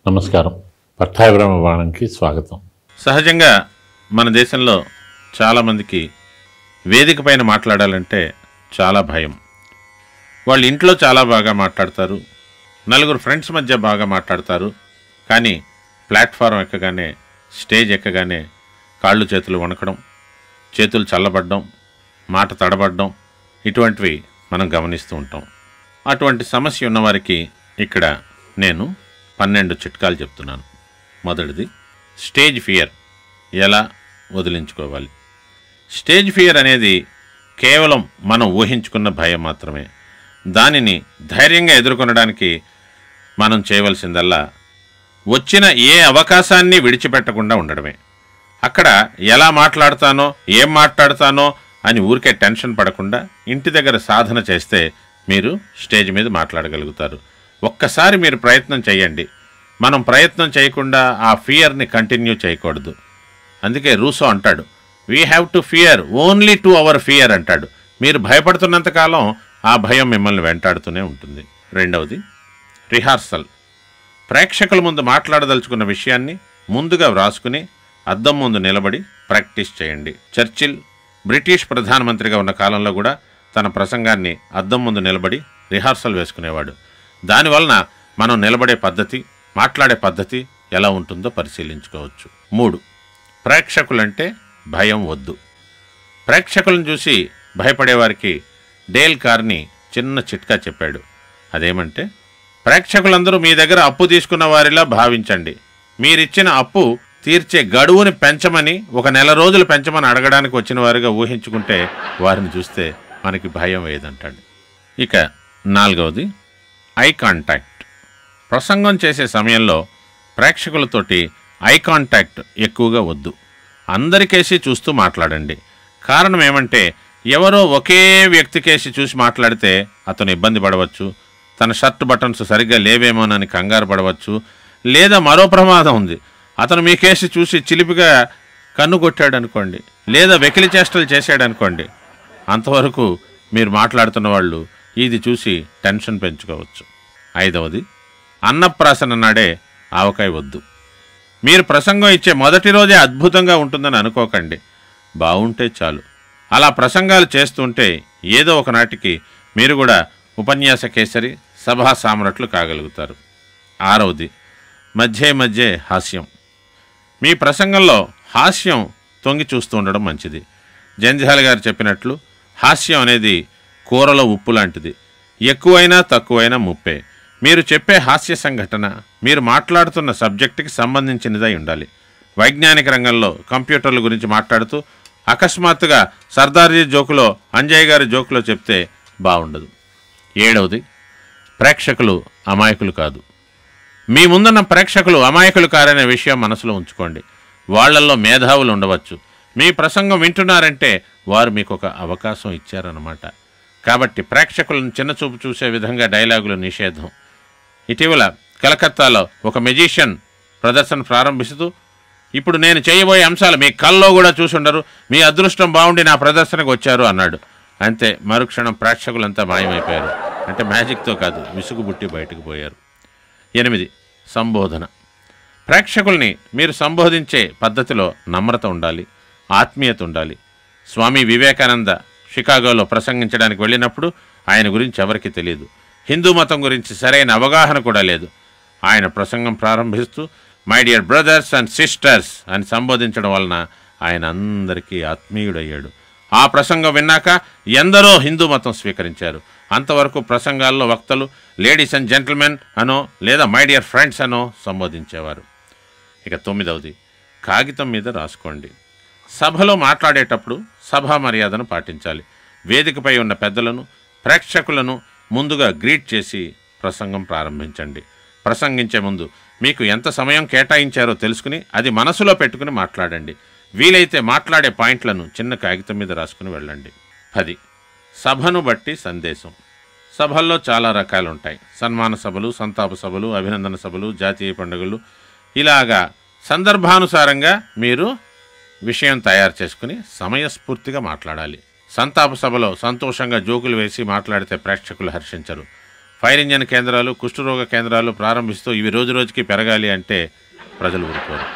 నమస్కారం పట్టాభిరామ బాణంకి స్వాగతం సహజంగా మన దేశంలో చాలామందికి వేదిక పైన మాట్లాడాలంటే చాలా భయం వాళ్ళు ఇంట్లో చాలా బాగా మాట్లాడతారు నలుగురు ఫ్రెండ్స్ మధ్య బాగా మాట్లాడతారు కానీ ప్లాట్ఫారం ఎక్కగానే స్టేజ్ ఎక్కగానే కాళ్ళు చేతులు వణకడం చేతులు చల్లబడడం మాట తడబడడం ఇటువంటివి మనం గమనిస్తూ ఉంటాం అటువంటి సమస్య ఉన్నవారికి ఇక్కడ నేను పన్నెండు చిట్కాలు చెప్తున్నాను మొదటిది స్టేజ్ ఫియర్ ఎలా వదిలించుకోవాలి స్టేజ్ ఫియర్ అనేది కేవలం మనం ఊహించుకున్న భయం మాత్రమే దానిని ధైర్యంగా ఎదుర్కొనడానికి మనం చేయవలసిందల్లా వచ్చిన ఏ అవకాశాన్ని విడిచిపెట్టకుండా ఉండడమే అక్కడ ఎలా మాట్లాడతానో ఏం మాట్లాడతానో అని ఊరికే టెన్షన్ పడకుండా ఇంటి దగ్గర సాధన చేస్తే మీరు స్టేజ్ మీద మాట్లాడగలుగుతారు ఒక్కసారి మీరు ప్రయత్నం చేయండి మనం ప్రయత్నం చేయకుండా ఆ ఫియర్ని కంటిన్యూ చేయకూడదు అందుకే రూసో అంటాడు we have to fear only to our fear అంటాడు మీరు భయపడుతున్నంతకాలం ఆ భయం మిమ్మల్ని వెంటాడుతూనే ఉంటుంది రెండవది రిహార్సల్ ప్రేక్షకుల ముందు మాట్లాడదలుచుకున్న విషయాన్ని ముందుగా వ్రాసుకుని అద్దం ముందు నిలబడి ప్రాక్టీస్ చేయండి చర్చిల్ బ్రిటిష్ ప్రధానమంత్రిగా ఉన్న కాలంలో కూడా తన ప్రసంగాన్ని అద్దం ముందు నిలబడి రిహార్సల్ వేసుకునేవాడు దానివలన మనం నిలబడే పద్ధతి మాట్లాడే పద్ధతి ఎలా ఉంటుందో పరిశీలించుకోవచ్చు మూడు ప్రేక్షకులంటే భయం వద్దు ప్రేక్షకులను చూసి భయపడేవారికి డేల్ కార్ని చిన్న చిట్కా చెప్పాడు అదేమంటే ప్రేక్షకులందరూ మీ దగ్గర అప్పు తీసుకున్న వారిలా భావించండి మీరిచ్చిన అప్పు తీర్చే గడువుని పెంచమని ఒక నెల రోజులు పెంచమని అడగడానికి వచ్చిన వారుగా ఊహించుకుంటే వారిని చూస్తే మనకి భయం వేయదంటాడు ఇక నాలుగవది ఐ కాంటాక్ట్ ప్రసంగం చేసే సమయంలో ప్రేక్షకులతోటి ఐ కాంటాక్ట్ ఎక్కువగా వద్దు అందరికేసి చూస్తూ మాట్లాడండి కారణం ఏమంటే ఎవరో ఒకే వ్యక్తికేసి చూసి మాట్లాడితే అతను ఇబ్బంది పడవచ్చు తన షర్ట్ బటన్స్ సరిగ్గా లేవేమోనని కంగారు పడవచ్చు లేదా మరో ప్రమాదం ఉంది అతను మీ కేసి చూసి చిలిపిగా కన్ను కొట్టాడు అనుకోండి లేదా వెకిలి చేష్టలు చేశాడు అనుకోండి అంతవరకు మీరు మాట్లాడుతున్న వాళ్ళు ఇది చూసి టెన్షన్ పెంచుకోవచ్చు ఐదవది అన్నప్రాసన నాడే ఆవకాయ వద్దు మీరు ప్రసంగం ఇచ్చే మొదటి రోజే అద్భుతంగా ఉంటుందని అనుకోకండి బాగుంటే చాలు అలా ప్రసంగాలు చేస్తుంటే ఏదో ఒక నాటికి మీరు కూడా ఉపన్యాస కేసరి సభా సామ్రాట్లు కాగలుగుతారు ఆరవది మధ్య మధ్య హాస్యం మీ ప్రసంగంలో హాస్యం తొంగి చూస్తూ ఉండడం మంచిది జంధ్యాల గారు చెప్పినట్లు హాస్యం అనేది కూరలో ఉప్పు లాంటిది ఎక్కువైనా తక్కువైనా ముప్పే మీరు చెప్పే హాస్య సంఘటన మీరు మాట్లాడుతున్న సబ్జెక్టుకి సంబంధించినదై ఉండాలి వైజ్ఞానిక రంగంలో కంప్యూటర్ల గురించి మాట్లాడుతూ అకస్మాత్తుగా సర్దార్జీ జోకులో అంజయ్ గారి జోకులో చెప్తే బాగుండదు ఏడవది ప్రేక్షకులు అమాయకులు కాదు మీ ముందున్న ప్రేక్షకులు అమాయకులు కారనే విషయం మనసులో ఉంచుకోండి వాళ్ళల్లో మేధావులు ఉండవచ్చు మీ ప్రసంగం వింటున్నారంటే వారు మీకు ఒక అవకాశం ఇచ్చారన్నమాట కాబట్టి ప్రేక్షకులను చిన్నచూపు చూసే విధంగా డైలాగులు నిషేధం ఇటీవల కలకత్తాలో ఒక మెజిషియన్ ప్రదర్శన ప్రారంభిస్తూ ఇప్పుడు నేను చేయబోయే అంశాలు మీ కల్లో కూడా చూసుండరు మీ అదృష్టం బాగుండి నా ప్రదర్శనకు వచ్చారు అన్నాడు అంతే మరుక్షణం ప్రేక్షకులంతా మాయమైపోయారు అంటే మ్యాజిక్తో కాదు విసుగుబుట్టి బయటకు పోయారు ఎనిమిది సంబోధన ప్రేక్షకుల్ని మీరు సంబోధించే పద్ధతిలో నమ్రత ఉండాలి ఆత్మీయత ఉండాలి స్వామి వివేకానంద షికాగోలో ప్రసంగించడానికి వెళ్ళినప్పుడు ఆయన గురించి ఎవరికీ తెలియదు హిందూ మతం గురించి సరైన అవగాహన కూడా లేదు ఆయన ప్రసంగం ప్రారంభిస్తూ my dear brothers and sisters అని సంబోధించడం వలన ఆయన అందరికీ ఆత్మీయుడయ్యాడు ఆ ప్రసంగం విన్నాక ఎందరో హిందూ మతం స్వీకరించారు అంతవరకు ప్రసంగాల్లో వక్తలు లేడీస్ అండ్ జెంటిల్మెన్ అనో లేదా మై డియర్ ఫ్రెండ్స్ అనో సంబోధించేవారు ఇక తొమ్మిదవది కాగితం మీద రాసుకోండి సభలో మాట్లాడేటప్పుడు సభా మర్యాదను పాటించాలి వేదికపై ఉన్న పెద్దలను ప్రేక్షకులను ముందుగా గ్రీట్ చేసి ప్రసంగం ప్రారంభించండి ప్రసంగించే ముందు మీకు ఎంత సమయం కేటాయించారో తెలుసుకుని అది మనసులో పెట్టుకుని మాట్లాడండి వీలైతే మాట్లాడే పాయింట్లను చిన్న కాగితం మీద రాసుకుని వెళ్ళండి పది సభను బట్టి సందేశం సభల్లో చాలా రకాలు ఉంటాయి సన్మాన సభలు సంతాప సభలు అభినందన సభలు జాతీయ పండుగలు ఇలాగా సందర్భానుసారంగా మీరు విషయం తయారు చేసుకుని సమయస్ఫూర్తిగా మాట్లాడాలి సంతాప సభలో సంతోషంగా జోకులు వేసి మాట్లాడితే ప్రేక్షకులు హర్షించరు ఫైర్ ఇంజన్ కేంద్రాలు కుష్ఠరోగ కేంద్రాలు ప్రారంభిస్తూ ఇవి రోజు రోజుకి పెరగాలి అంటే ప్రజలు ఊరుకోరు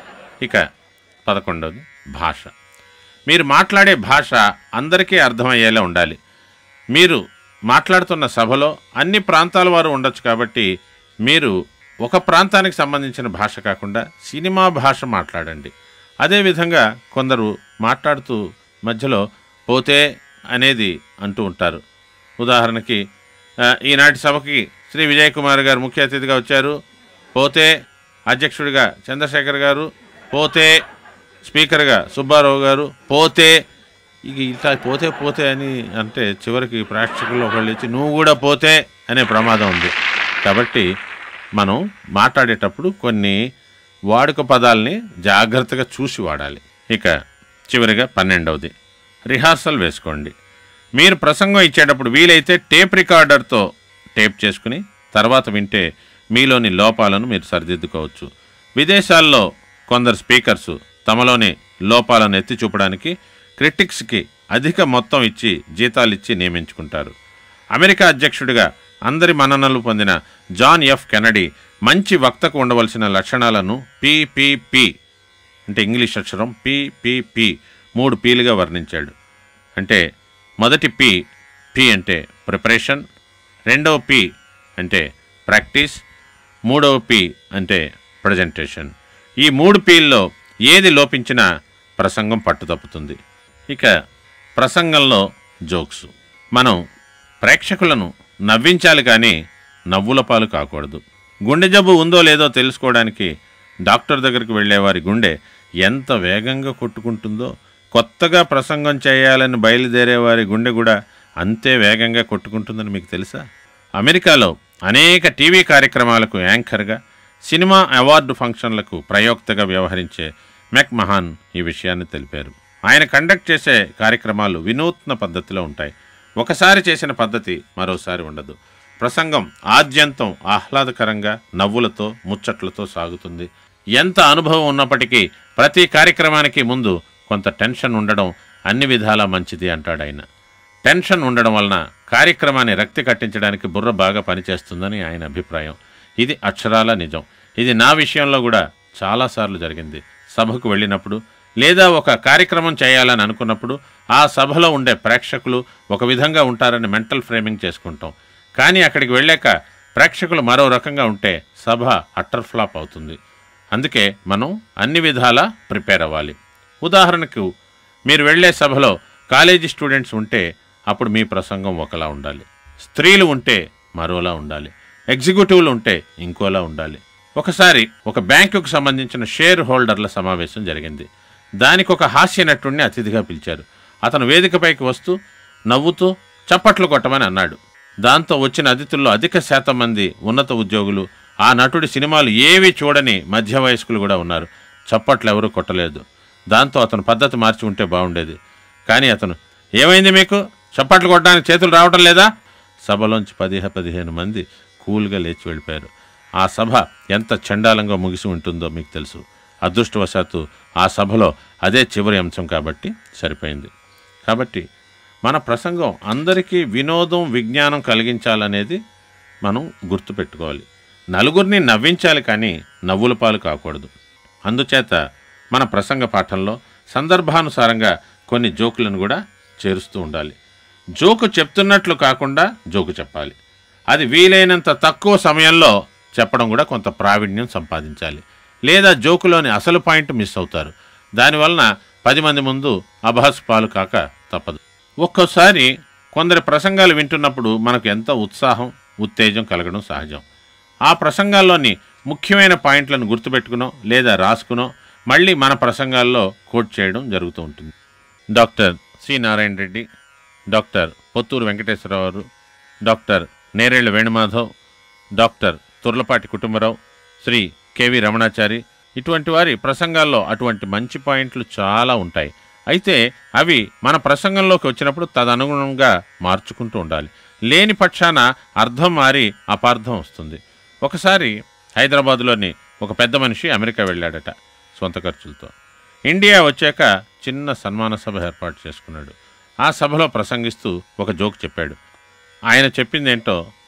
ఇక పదకొండవది భాష మీరు మాట్లాడే భాష అందరికీ అర్థమయ్యేలా ఉండాలి మీరు మాట్లాడుతున్న సభలో అన్ని ప్రాంతాల వారు ఉండొచ్చు కాబట్టి మీరు ఒక ప్రాంతానికి సంబంధించిన భాష కాకుండా సినిమా భాష మాట్లాడండి అదేవిధంగా కొందరు మాట్లాడుతూ మధ్యలో పోతే అనేది అంటూ ఉంటారు ఉదాహరణకి ఆ, ఈనాటి సభకి శ్రీ విజయ్ కుమార్ గారు ముఖ్య అతిథిగా వచ్చారు పోతే అధ్యక్షుడిగా చంద్రశేఖర్ గారు పోతే స్పీకర్గా సుబ్బారావు గారు పోతే ఇక ఇట్లా పోతే పోతే అని అంటే చివరికి ప్రేక్షకుల్లో ఒకళ్ళు ఇచ్చి నువ్వు కూడా పోతే అనే ప్రమాదం ఉంది కాబట్టి మనం మాట్లాడేటప్పుడు కొన్ని వాడుక పదాలని జాగ్రత్తగా చూసి వాడాలి ఇక చివరిగా పన్నెండవది రిహార్సల్ వేసుకోండి మీరు ప్రసంగం ఇచ్చేటప్పుడు వీలైతే టేప్ రికార్డర్తో టేప్ చేసుకుని తర్వాత వింటే మీలోని లోపాలను మీరు సరిదిద్దుకోవచ్చు విదేశాల్లో కొందరు స్పీకర్సు తమలోని లోపాలను ఎత్తి చూపడానికి క్రిటిక్స్కి అధిక మొత్తం ఇచ్చి జీతాలు ఇచ్చి నియమించుకుంటారు అమెరికా అధ్యక్షుడిగా అందరి మన్ననలు పొందిన జాన్ ఎఫ్ కెనడీ మంచి వక్తకు ఉండవలసిన లక్షణాలను పిపిపి అంటే ఇంగ్లీష్ అక్షరం పిపిపి మూడు పీలుగా వర్ణించాడు అంటే మొదటి పి పి అంటే ప్రిపరేషన్ రెండవ పి అంటే ప్రాక్టీస్ మూడవ పి అంటే ప్రజెంటేషన్ ఈ మూడు పీల్లో ఏది లోపించినా ప్రసంగం పట్టుతప్పుతుంది ఇక ప్రసంగంలో జోక్స్ మనం ప్రేక్షకులను నవ్వించాలి కానీ నవ్వుల పాలు కాకూడదు గుండె జబ్బు ఉందో లేదో తెలుసుకోవడానికి డాక్టర్ దగ్గరికి వెళ్ళేవారి గుండె ఎంత వేగంగా కొట్టుకుంటుందో కొత్తగా ప్రసంగం చేయాలని బయలుదేరే వారి గుండె కూడా అంతే వేగంగా కొట్టుకుంటుందని మీకు తెలుసా అమెరికాలో అనేక టీవీ కార్యక్రమాలకు యాంకర్గా సినిమా అవార్డు ఫంక్షన్లకు ప్రయోక్తగా వ్యవహరించే మెక్ మహాన్ ఈ విషయాన్ని తెలిపారు ఆయన కండక్ట్ చేసే కార్యక్రమాలు వినూత్న పద్ధతిలో ఉంటాయి ఒకసారి చేసిన పద్ధతి మరోసారి ఉండదు ప్రసంగం ఆద్యంతం ఆహ్లాదకరంగా నవ్వులతో ముచ్చట్లతో సాగుతుంది ఎంత అనుభవం ఉన్నప్పటికీ ప్రతి కార్యక్రమానికి ముందు కొంత టెన్షన్ ఉండడం అన్ని విధాలా మంచిది అంటాడు ఆయన టెన్షన్ ఉండడం వలన కార్యక్రమాన్ని రక్తి కట్టించడానికి బుర్ర బాగా పనిచేస్తుందని ఆయన అభిప్రాయం ఇది అక్షరాల నిజం ఇది నా విషయంలో కూడా చాలాసార్లు జరిగింది సభకు వెళ్ళినప్పుడు లేదా ఒక కార్యక్రమం చేయాలని అనుకున్నప్పుడు ఆ సభలో ఉండే ప్రేక్షకులు ఒక విధంగా ఉంటారని మెంటల్ ఫ్రేమింగ్ చేసుకుంటాం కానీ అక్కడికి వెళ్ళాక ప్రేక్షకులు మరో రకంగా ఉంటే సభ అట్టర్ ఫ్లాప్ అవుతుంది అందుకే మనం అన్ని విధాలా ప్రిపేర్ అవ్వాలి ఉదాహరణకు మీరు వెళ్ళే సభలో కాలేజీ స్టూడెంట్స్ ఉంటే అప్పుడు మీ ప్రసంగం ఒకలా ఉండాలి స్త్రీలు ఉంటే మరోలా ఉండాలి ఎగ్జిక్యూటివ్లు ఉంటే ఇంకోలా ఉండాలి ఒకసారి ఒక బ్యాంకుకు సంబంధించిన షేర్ హోల్డర్ల సమావేశం జరిగింది దానికి ఒక హాస్య నటుడిని అతిథిగా పిలిచారు అతను వేదికపైకి వస్తూ నవ్వుతూ చప్పట్లు కొట్టమని అన్నాడు దాంతో వచ్చిన అతిథుల్లో అధిక శాతం మంది ఉన్నత ఉద్యోగులు ఆ నటుడి సినిమాలు ఏవి చూడని మధ్య వయస్కులు కూడా ఉన్నారు చప్పట్లు ఎవరూ కొట్టలేదు దాంతో అతను పద్ధతి మార్చి ఉంటే బాగుండేది కానీ అతను ఏమైంది మీకు చప్పట్లు కొట్టడానికి చేతులు రావటం లేదా సభలోంచి పదిహే పదిహేను మంది కూల్గా లేచి వెళ్ళిపోయారు ఆ సభ ఎంత చండాలంగా ముగిసి ఉంటుందో మీకు తెలుసు అదృష్టవశాత్తు ఆ సభలో అదే చివరి అంశం కాబట్టి సరిపోయింది కాబట్టి మన ప్రసంగం అందరికీ వినోదం విజ్ఞానం కలిగించాలనేది మనం గుర్తుపెట్టుకోవాలి నలుగురిని నవ్వించాలి కానీ నవ్వుల పాలు కాకూడదు అందుచేత మన ప్రసంగ పాఠంలో సందర్భానుసారంగా కొన్ని జోకులను కూడా చేరుస్తూ ఉండాలి జోకు చెప్తున్నట్లు కాకుండా జోకు చెప్పాలి అది వీలైనంత తక్కువ సమయంలో చెప్పడం కూడా కొంత ప్రావీణ్యం సంపాదించాలి లేదా జోకులోని అసలు పాయింట్ మిస్ అవుతారు దానివలన పది మంది ముందు అభాస్ పాలు కాక తప్పదు ఒక్కోసారి కొందరి ప్రసంగాలు వింటున్నప్పుడు మనకు ఎంత ఉత్సాహం ఉత్తేజం కలగడం సహజం ఆ ప్రసంగాల్లోని ముఖ్యమైన పాయింట్లను గుర్తుపెట్టుకునో లేదా రాసుకునో మళ్ళీ మన ప్రసంగాల్లో కోట్ చేయడం జరుగుతూ ఉంటుంది doctor C Narayana Reddy doctor Potturi Venkateswara Rao doctor Nerella Venumadhav doctor Turlapati Kutumba Rao Shri KV Ramanachari ఇటువంటి వారి ప్రసంగాల్లో అటువంటి మంచి పాయింట్లు చాలా ఉంటాయి అయితే అవి మన ప్రసంగంలోకి వచ్చినప్పుడు తదనుగుణంగా మార్చుకుంటూ ఉండాలి లేని పక్షాన అర్థం మారి అపార్థం వస్తుంది ఒకసారి హైదరాబాదులోని ఒక పెద్ద మనిషి అమెరికా వెళ్ళాడట సొంత ఖర్చులతో ఇండియా వచ్చాక చిన్న సన్మాన సభ ఏర్పాటు చేసుకున్నాడు ఆ సభలో ప్రసంగిస్తూ ఒక జోక్ చెప్పాడు ఆయన చెప్పిందేంటో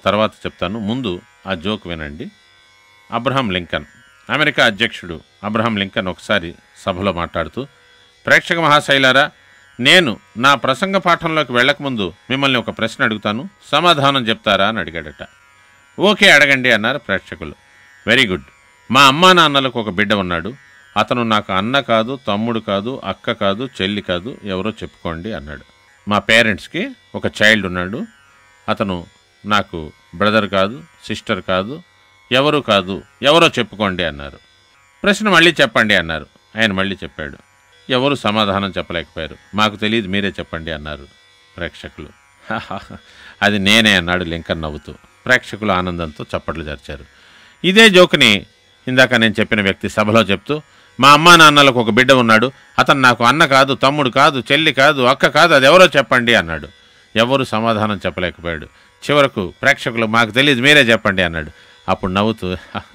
తర్వాత చెప్తాను ముందు ఆ జోక్ వినండి అబ్రహం లింకన్ అమెరికా అధ్యక్షుడు అబ్రహం లింకన్ ఒకసారి సభలో మాట్లాడుతూ ప్రేక్షక మహాశైలారా నేను నా ప్రసంగ పాఠంలోకి వెళ్ళకముందు మిమ్మల్ని ఒక ప్రశ్న అడుగుతాను సమాధానం చెప్తారా అని అడిగాడట ఓకే అడగండి అన్నారు ప్రేక్షకులు వెరీ గుడ్ మా అమ్మా నాన్నలకు ఒక బిడ్డ ఉన్నాడు అతను నాకు అన్న కాదు తమ్ముడు కాదు అక్క కాదు చెల్లి కాదు ఎవరో చెప్పుకోండి అన్నాడు మా పేరెంట్స్కి ఒక చైల్డ్ ఉన్నాడు అతను నాకు బ్రదర్ కాదు సిస్టర్ కాదు ఎవరు కాదు ఎవరో చెప్పుకోండి అన్నారు ప్రశ్న మళ్ళీ చెప్పండి అన్నారు ఆయన మళ్ళీ చెప్పాడు ఎవరు సమాధానం చెప్పలేకపోయారు మాకు తెలియదు మీరే చెప్పండి అన్నారు ప్రేక్షకులు "హాహాహా, అది నేనే అన్నాడు లింకన్ నవ్వుతూ ప్రేక్షకులు ఆనందంతో చప్పట్లు జరిచారు ఇదే జోకుని ఇందాక నేను చెప్పిన వ్యక్తి సభలో చెప్తూ మా అమ్మా నాన్నలకు ఒక బిడ్డ ఉన్నాడు అతను నాకు అన్న కాదు తమ్ముడు కాదు చెల్లి కాదు అక్క కాదు అది ఎవరో చెప్పండి అన్నాడు ఎవరు సమాధానం చెప్పలేకపోయాడు చివరకు ప్రేక్షకులు మాకు తెలియదు మీరే చెప్పండి అన్నాడు అప్పుడు నవ్వుతూ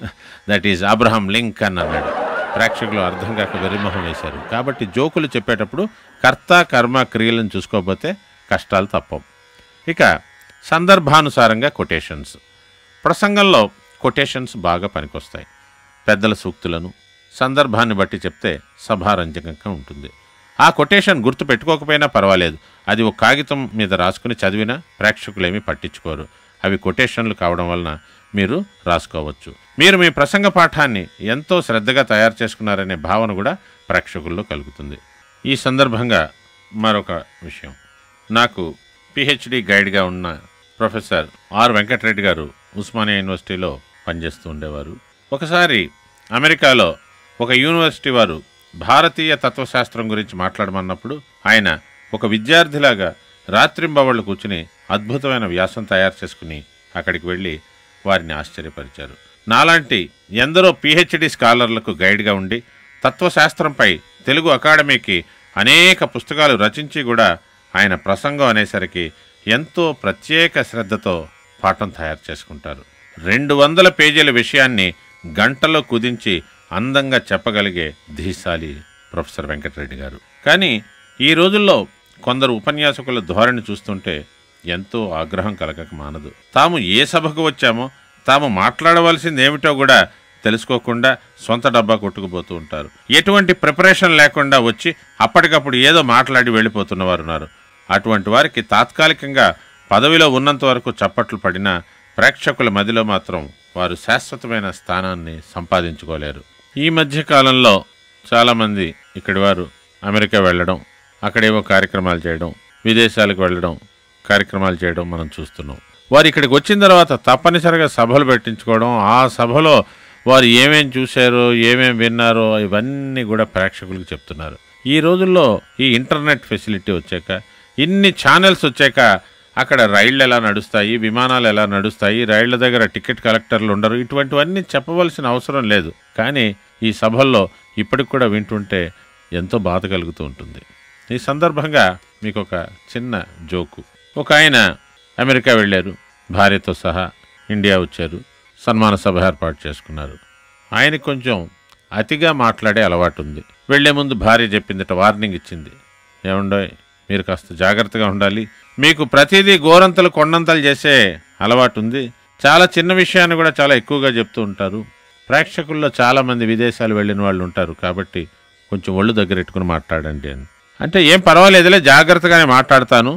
దట్ ఈజ్ అబ్రహం లింకన్ అన్నాడు ప్రేక్షకులు అర్థం కాక వెరిమొహం వేశారు కాబట్టి జోకులు చెప్పేటప్పుడు కర్త కర్మ క్రియలను చూసుకోకపోతే కష్టాలు తప్పవు ఇక సందర్భానుసారంగా కొటేషన్స్ ప్రసంగంలో కొటేషన్స్ బాగా పనికొస్తాయి పెద్దల సూక్తులను సందర్భాన్ని బట్టి చెప్తే సభారంజకంగా ఉంటుంది ఆ కొటేషన్ గుర్తు పెట్టుకోకపోయినా పర్వాలేదు అది ఒక కాగితం మీద రాసుకుని చదివినా ప్రేక్షకులేమీ పట్టించుకోరు అవి కొటేషన్లు కావడం వలన మీరు రాసుకోవచ్చు మీరు మీ ప్రసంగ పాఠాన్ని ఎంతో శ్రద్ధగా తయారు చేసుకున్నారనే భావన కూడా ప్రేక్షకుల్లో కలుగుతుంది ఈ సందర్భంగా మరొక విషయం నాకు పిహెచ్డి గైడ్గా ఉన్న ప్రొఫెసర్ ఆర్ వెంకటరెడ్డి గారు ఉస్మానియా యూనివర్సిటీలో పనిచేస్తూ ఉండేవారు ఒకసారి అమెరికాలో ఒక యూనివర్సిటీ వారు భారతీయ తత్వశాస్త్రం గురించి మాట్లాడమన్నప్పుడు ఆయన ఒక విద్యార్థిలాగా రాత్రింబవళ్ళు కూర్చుని అద్భుతమైన వ్యాసం తయారు చేసుకుని అక్కడికి వెళ్ళి వారిని ఆశ్చర్యపరిచారు నాలాంటి ఎందరో పిహెచ్డి స్కాలర్లకు గైడ్గా ఉండి తత్వశాస్త్రంపై తెలుగు అకాడమీకి అనేక పుస్తకాలు రచించి కూడా ఆయన ప్రసంగం అనేసరికి ఎంతో ప్రత్యేక శ్రద్ధతో పాఠం తయారు చేసుకుంటారు రెండు వందల పేజీల విషయాన్ని గంటలో కుదించి అందంగా చెప్పగలిగే ధీశాలి ప్రొఫెసర్ వెంకటరెడ్డి గారు కానీ ఈ రోజుల్లో కొందరు ఉపన్యాసకుల ధోరణి చూస్తుంటే ఎంతో ఆగ్రహం కలగక మానదు తాము ఏ సభకు వచ్చామో తాము మాట్లాడవలసింది ఏమిటో కూడా తెలుసుకోకుండా సొంత డబ్బా కొట్టుకుపోతూ ఉంటారు ఎటువంటి ప్రిపరేషన్ లేకుండా వచ్చి అప్పటికప్పుడు ఏదో మాట్లాడి వెళ్ళిపోతున్న వారు ఉన్నారు అటువంటి వారికి తాత్కాలికంగా పదవిలో ఉన్నంత వరకు చప్పట్లు పడినా ప్రేక్షకుల మదిలో మాత్రం వారు శాశ్వతమైన స్థానాన్ని సంపాదించుకోలేరు ఈ మధ్య కాలంలో చాలామంది ఇక్కడి వారు అమెరికా వెళ్ళడం అక్కడేవో కార్యక్రమాలు చేయడం విదేశాలకు వెళ్ళడం కార్యక్రమాలు చేయడం మనం చూస్తున్నాం వారు ఇక్కడికి వచ్చిన తర్వాత తప్పనిసరిగా సభలు పెట్టించుకోవడం ఆ సభలో వారు ఏమేం చూశారో ఏమేం విన్నారో ఇవన్నీ కూడా ప్రేక్షకులకు చెప్తున్నారు ఈ రోజుల్లో ఈ ఇంటర్నెట్ ఫెసిలిటీ వచ్చాక ఇన్ని ఛానల్స్ వచ్చాక అక్కడ రైళ్ళు ఎలా నడుస్తాయి విమానాలు ఎలా నడుస్తాయి రైళ్ల దగ్గర టికెట్ కలెక్టర్లు ఉండరు ఇటువంటివన్నీ చెప్పవలసిన అవసరం లేదు కానీ ఈ సభల్లో ఇప్పటికి కూడా వింటుంటే ఎంతో బాధ కలుగుతూ ఉంటుంది ఈ సందర్భంగా మీకు ఒక చిన్న జోకు ఒక ఆయన అమెరికా వెళ్ళారు భార్యతో సహా ఇండియా వచ్చారు సన్మాన సభ ఏర్పాటు చేసుకున్నారు ఆయనకి కొంచెం అతిగా మాట్లాడే అలవాటు ఉంది వెళ్లే ముందు భార్య చెప్పిందట వార్నింగ్ ఇచ్చింది ఏముండోయ్ మీరు కాస్త జాగ్రత్తగా ఉండాలి మీకు ప్రతిదీ గోరంతలు కొండంతలు చేసే అలవాటు ఉంది చాలా చిన్న విషయాన్ని కూడా చాలా ఎక్కువగా చెప్తూ ఉంటారు ప్రేక్షకుల్లో చాలామంది విదేశాలు వెళ్ళిన వాళ్ళు ఉంటారు కాబట్టి కొంచెం ఒళ్ళు దగ్గరెట్టుకుని మాట్లాడండి అని అంటే ఏం పర్వాలేదులే జాగ్రత్తగానే మాట్లాడతాను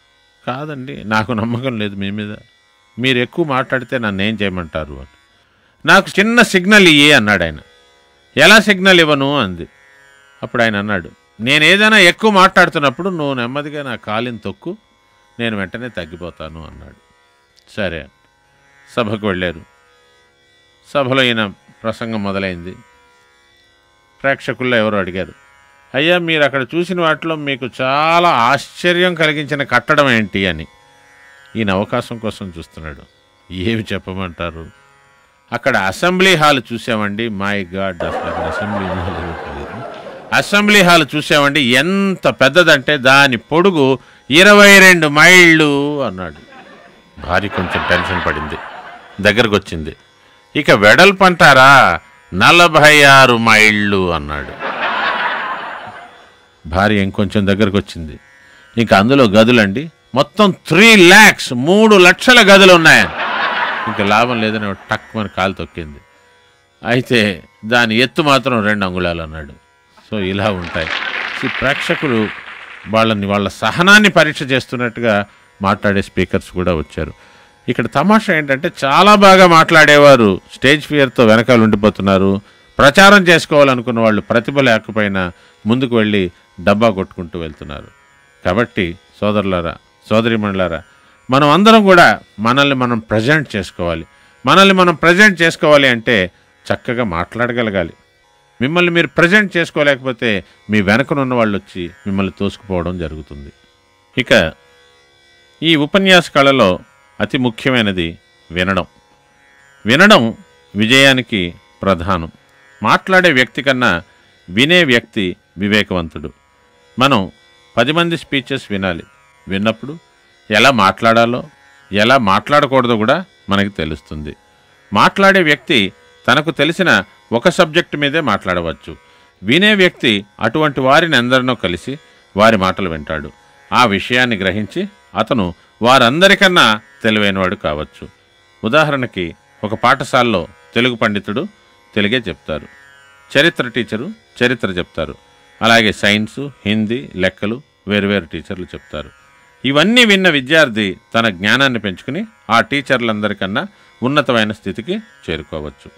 కాదండి నాకు నమ్మకం లేదు మీ మీద మీరు ఎక్కువ మాట్లాడితే నన్ను ఏం చేయమంటారు అని నాకు చిన్న సిగ్నల్ ఇయ్యే అన్నాడు ఆయన ఎలా సిగ్నల్ ఇవ్వను అంది అప్పుడు ఆయన అన్నాడు నేను ఏదైనా ఎక్కువ మాట్లాడుతున్నప్పుడు నువ్వు నెమ్మదిగా నా కాలిని తొక్కు నేను వెంటనే తగ్గిపోతాను అన్నాడు సరే సభకు వెళ్ళారు సభలో ఈయన ప్రసంగం మొదలైంది ప్రేక్షకుల్లో ఎవరు అడిగారు అయ్యా మీరు అక్కడ చూసిన వాటిలో మీకు చాలా ఆశ్చర్యం కలిగించిన కట్టడం ఏంటి అని ఈయన అవకాశం కోసం చూస్తున్నాడు ఏమి చెప్పమంటారు అక్కడ అసెంబ్లీ హాల్ చూసామండి మై గాడ్ అసలు అసెంబ్లీ హాల్ ఏమో తెలియదు. అసెంబ్లీ హాల్ చూసామండి ఎంత పెద్దదంటే దాని పొడుగు ఇరవై రెండు మైళ్ళు అన్నాడు భార్య కొంచెం టెన్షన్ పడింది దగ్గరకు వచ్చింది ఇక వెడల్పు అంటారా నలభై ఆరు మైళ్ళు అన్నాడు భార్య ఇంకొంచెం దగ్గరకు వచ్చింది ఇంకా అందులో గదులండి మొత్తం త్రీ ల్యాక్స్ మూడు లక్షల గదులు ఉన్నాయని ఇంకా లాభం లేదని వాడు టక్ మన కాలు తొక్కింది అయితే దాని ఎత్తు మాత్రం రెండు అంగుళాలు అన్నాడు సో ఇలా ఉంటాయి ఈ ప్రేక్షకులు వాళ్ళని వాళ్ళ సహనాన్ని పరీక్ష చేస్తున్నట్టుగా మాట్లాడే స్పీకర్స్ కూడా వచ్చారు ఇక్కడ తమాషా ఏంటంటే చాలా బాగా మాట్లాడేవారు స్టేజ్ ఫియర్తో వెనకాల ఉండిపోతున్నారు ప్రచారం చేసుకోవాలనుకున్న వాళ్ళు ప్రతిభ లేకపోయినా ముందుకు వెళ్ళి డబ్బా కొట్టుకుంటూ వెళ్తున్నారు కాబట్టి సోదరులారా సోదరిమణులారా మనం అందరం కూడా మనల్ని మనం ప్రజెంట్ చేసుకోవాలి మనల్ని మనం ప్రజెంట్ చేసుకోవాలి అంటే చక్కగా మాట్లాడగలగాలి మిమ్మల్ని మీరు ప్రజెంట్ చేసుకోలేకపోతే మీ వెనకనున్న వాళ్ళు వచ్చి మిమ్మల్ని తోసుకుపోవడం జరుగుతుంది ఇక ఈ ఉపన్యాస కళలో అతి ముఖ్యమైనది వినడం వినడం విజయానికి ప్రధానం మాట్లాడే వ్యక్తి కన్నా వినే వ్యక్తి వివేకవంతుడు మనం పది మంది స్పీచెస్ వినాలి విన్నప్పుడు ఎలా మాట్లాడాలో ఎలా మాట్లాడకూడదో కూడా మనకి తెలుస్తుంది మాట్లాడే వ్యక్తి తనకు తెలిసిన ఒక సబ్జెక్టు మీదే మాట్లాడవచ్చు వినే వ్యక్తి అటువంటి వారిని అందరినో కలిసి వారి మాటలు వింటాడు ఆ విషయాన్ని గ్రహించి అతను వారందరికన్నా తెలివైనవాడు కావచ్చు ఉదాహరణకి ఒక పాఠశాలలో తెలుగు పండితుడు తెలుగే చెప్తారు చరిత్ర టీచరు చరిత్ర చెప్తారు అలాగే సైన్సు హిందీ లెక్కలు వేరువేరు టీచర్లు చెప్తారు ఇవన్నీ విన్న విద్యార్థి తన జ్ఞానాన్ని పెంచుకుని ఆ టీచర్లందరికన్నా ఉన్నతమైన స్థితికి చేరుకోవచ్చు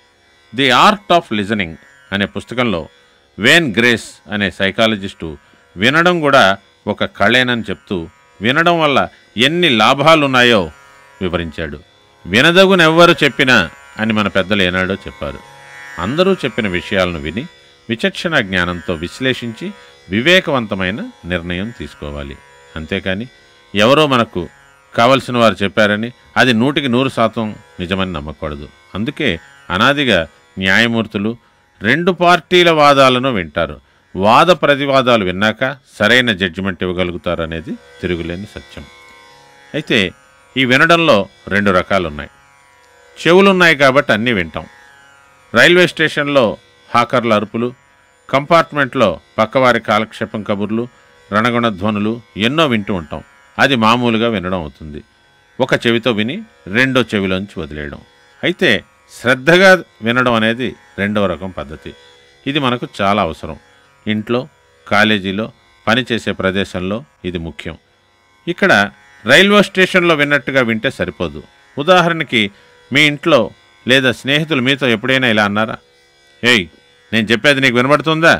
ది ఆర్ట్ ఆఫ్ లిజనింగ్ అనే పుస్తకంలో వేన్ గ్రేస్ అనే సైకాలజిస్టు వినడం కూడా ఒక కళేనని చెప్తూ వినడం వల్ల ఎన్ని లాభాలున్నాయో వివరించాడు వినదగునెవ్వరు చెప్పినా అని మన పెద్దలు ఏనాడో చెప్పారు అందరూ చెప్పిన విషయాలను విని విచక్షణ జ్ఞానంతో విశ్లేషించి వివేకవంతమైన నిర్ణయం తీసుకోవాలి అంతేకాని ఎవరో మనకు కావలసిన వారు చెప్పారని అది నూటికి నూరు శాతం నిజమని నమ్మకూడదు అందుకే అనాదిగా న్యాయమూర్తులు రెండు పార్టీల వాదాలను వింటారు వాద ప్రతివాదాలు విన్నాక సరైన జడ్జిమెంట్ ఇవ్వగలుగుతారు అనేది తిరుగులేని సత్యం అయితే ఈ వినడంలో రెండు రకాలు ఉన్నాయి చెవులున్నాయి కాబట్టి అన్నీ వింటాం రైల్వే స్టేషన్లో హాకర్ల అరుపులు కంపార్ట్మెంట్లో పక్కవారి కాలక్షేపం కబుర్లు రణగుణ ధ్వనులు ఎన్నో వింటూ ఉంటాం అది మామూలుగా వినడం అవుతుంది ఒక చెవితో విని రెండో చెవిలోంచి వదిలేయడం అయితే శ్రద్ధగా వినడం అనేది రెండవ రకం పద్ధతి ఇది మనకు చాలా అవసరం ఇంట్లో కాలేజీలో పనిచేసే ప్రదేశంలో ఇది ముఖ్యం ఇక్కడ రైల్వే స్టేషన్లో విన్నట్టుగా వింటే సరిపోదు ఉదాహరణకి మీ ఇంట్లో లేదా స్నేహితులు మీతో ఎప్పుడైనా ఇలా అన్నారా ఏయ్ నేను చెప్పేది నీకు వినబడుతుందా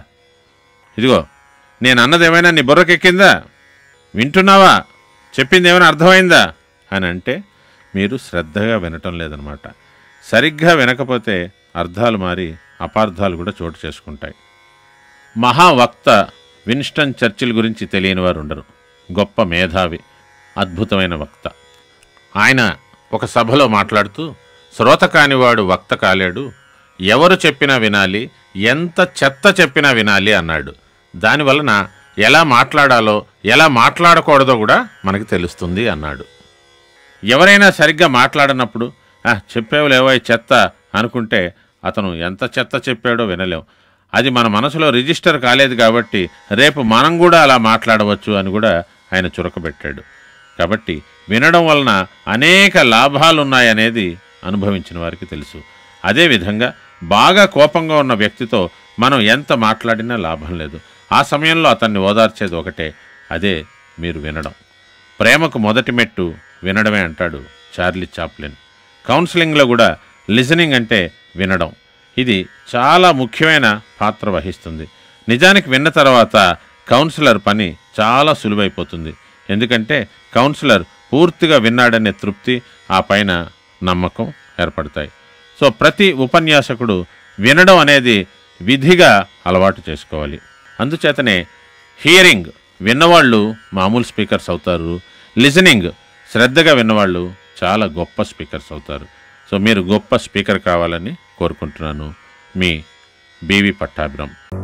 ఇదిగో నేను అన్నది ఏమైనా నీ బుర్రకెక్కిందా వింటున్నావా చెప్పింది ఏమైనా అర్థమైందా అని అంటే మీరు శ్రద్ధగా వినటం లేదనమాట సరిగ్గా వినకపోతే అర్థాలు మారి అపార్థాలు కూడా చోటు చేసుకుంటాయి మహావక్త విన్స్టన్ చర్చిల్ గురించి తెలియని వారు ఉండరు గొప్ప మేధావి అద్భుతమైన వక్త ఆయన ఒక సభలో మాట్లాడుతూ శ్రోత కానివాడు వక్త కాలేడు ఎవరు చెప్పినా వినాలి ఎంత చెత్త చెప్పినా వినాలి అన్నాడు దానివలన ఎలా మాట్లాడాలో ఎలా మాట్లాడకూడదో కూడా మనకి తెలుస్తుంది అన్నాడు ఎవరైనా సరిగ్గా మాట్లాడనప్పుడు "ఆ, చెప్పేవులేవో ఈ చెత్త అనుకుంటే అతను ఎంత చెత్త చెప్పాడో వినలేం అది మన మనసులో రిజిస్టర్ కాలేదు కాబట్టి రేపు మనం కూడా అలా మాట్లాడవచ్చు అని కూడా ఆయన చురకబెట్టాడు కాబట్టి వినడం వలన అనేక లాభాలున్నాయనేది అనుభవించిన వారికి తెలుసు అదేవిధంగా బాగా కోపంగా ఉన్న వ్యక్తితో మనం ఎంత మాట్లాడినా లాభం లేదు ఆ సమయంలో అతన్ని ఓదార్చేది ఒకటే అదే మీరు వినడం ప్రేమకు మొదటి మెట్టు వినడమే అంటాడు చార్లీ చాప్లిన్ కౌన్సిలింగ్లో కూడా లిజనింగ్ అంటే వినడం ఇది చాలా ముఖ్యమైన పాత్ర వహిస్తుంది నిజానికి విన్న తర్వాత కౌన్సిలర్ పని చాలా సులువైపోతుంది ఎందుకంటే కౌన్సిలర్ పూర్తిగా విన్నాడనే తృప్తి ఆ పైన నమ్మకం ఏర్పడతాయి సో ప్రతి ఉపన్యాసకుడు వినడం అనేది విధిగా అలవాటు చేసుకోవాలి అందుచేతనే హియరింగ్ విన్నవాళ్ళు మామూలు స్పీకర్స్ అవుతారు లిజనింగ్ శ్రద్ధగా విన్నవాళ్ళు చాలా గొప్ప స్పీకర్స్ అవుతారు సో మీరు గొప్ప స్పీకర్ కావాలని కోరుకుంటున్నాను మీ బీవి పట్టాభిరం